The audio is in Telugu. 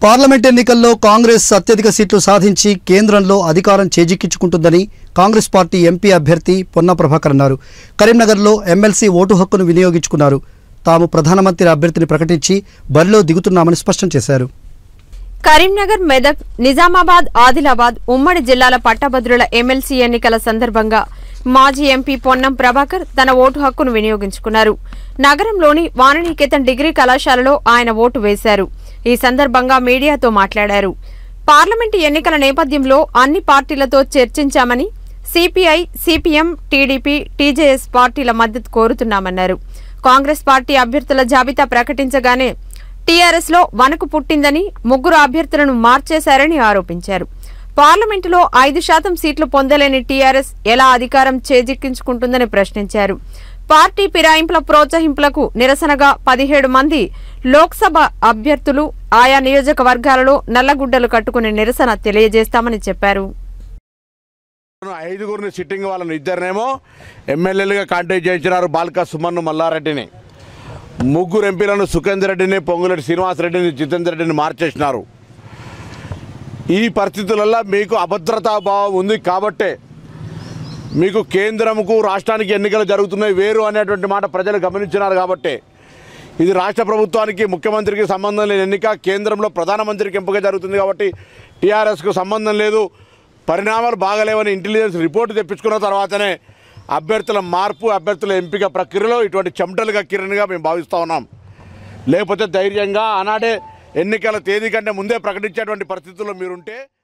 పార్లమెంట్ ఎన్నికల్లో కాంగ్రెస్ అత్యధిక సీట్లు సాధించి కేంద్రంలో అధికారం చేజిక్కించుకుంటుందని కాంగ్రెస్ పార్టీ ఎంపీ అభ్యర్థి పొన్న ప్రభాకర్ అన్నారు కరీంనగర్లో ఎమ్మెల్సీ ఓటు హక్కును వినియోగించుకున్నారు తాము ప్రధానమంత్రి అభ్యర్థిని ప్రకటించి బరిలో దిగుతున్నామని స్పష్టం చేశారు కరీంనగర్ మెదక్ నిజామాబాద్ ఆదిలాబాద్ ఉమ్మడి జిల్లాల పట్టభద్రుల ఎమ్మెల్సీ ఎన్నికల సందర్భంగా మాజీ ఎంపీ పొన్నం ప్రభాకర్ తన ఓటు హక్కును వినియోగించుకున్నారు నగరంలోని వాణినికేతన్ డిగ్రీ కళాశాలలో ఆయన ఓటు వేశారు ఈ సందర్భంగా మీడియాతో మాట్లాడారు పార్లమెంటు ఎన్నికల నేపథ్యంలో అన్ని పార్టీలతో చర్చించామని సిపిఐ సిపిఎం టీడీపీ టీజేఎస్ పార్టీల మద్దతు కోరుతున్నామన్నారు కాంగ్రెస్ పార్టీ అభ్యర్థుల జాబితా ప్రకటించగానే టీఆర్ఎస్ లో వణుకు పుట్టిందని ముగ్గురు అభ్యర్థులను మార్చేశారని ఆరోపించారు పార్లమెంటులో ఐదు శాతం సీట్లు పొందలేని టీఆర్ఎస్ ఎలా అధికారం చేజిక్కించుకుంటుందని ప్రశ్నించారు పార్టీ ఫిరాయింపుల ప్రోత్సహింపులకు నిరసనగా పదిహేడు మంది లోక్సభ అభ్యర్థులు ఆయా నియోజకవర్గాలలో నల్లగుడ్డలు కట్టుకుని నిరసన తెలియజేస్తామని చెప్పారు ఐదుగురిని సిట్టింగ్ వాళ్ళని ఇద్దరినేమో ఎమ్మెల్యేలుగా కాంటాక్ట్ చేయించినారు బాల్క సుమన్ మల్లారెడ్డిని ముగ్గురు ఎంపీలను సుఖేందర్ రెడ్డిని పొంగులేటి శ్రీనివాసరెడ్డిని జితేందర్ రెడ్డిని మార్చేసినారు ఈ పరిస్థితులలో మీకు అభద్రతా భావం ఉంది కాబట్టే మీకు కేంద్రంకు రాష్ట్రానికి ఎన్నికలు జరుగుతున్నాయి వేరు అనేటువంటి మాట ప్రజలు గమనించినారు కాబట్టే ఇది రాష్ట్ర ప్రభుత్వానికి ముఖ్యమంత్రికి సంబంధం లేని ఎన్నిక కేంద్రంలో ప్రధానమంత్రికి ఎంపిక జరుగుతుంది కాబట్టి టీఆర్ఎస్కు సంబంధం లేదు పరిణామాలు బాగలేవని ఇంటెలిజెన్స్ రిపోర్టు తెప్పించుకున్న తర్వాతనే అభ్యర్థుల మార్పు అభ్యర్థుల ఎంపిక ప్రక్రియలో ఇటువంటి చెమటలు కక్కిరనిగా మేము భావిస్తూ ఉన్నాం లేకపోతే ధైర్యంగా ఆనాడే ఎన్నికల తేదీ కంటే ముందే ప్రకటించేటువంటి పరిస్థితుల్లో మీరుంటే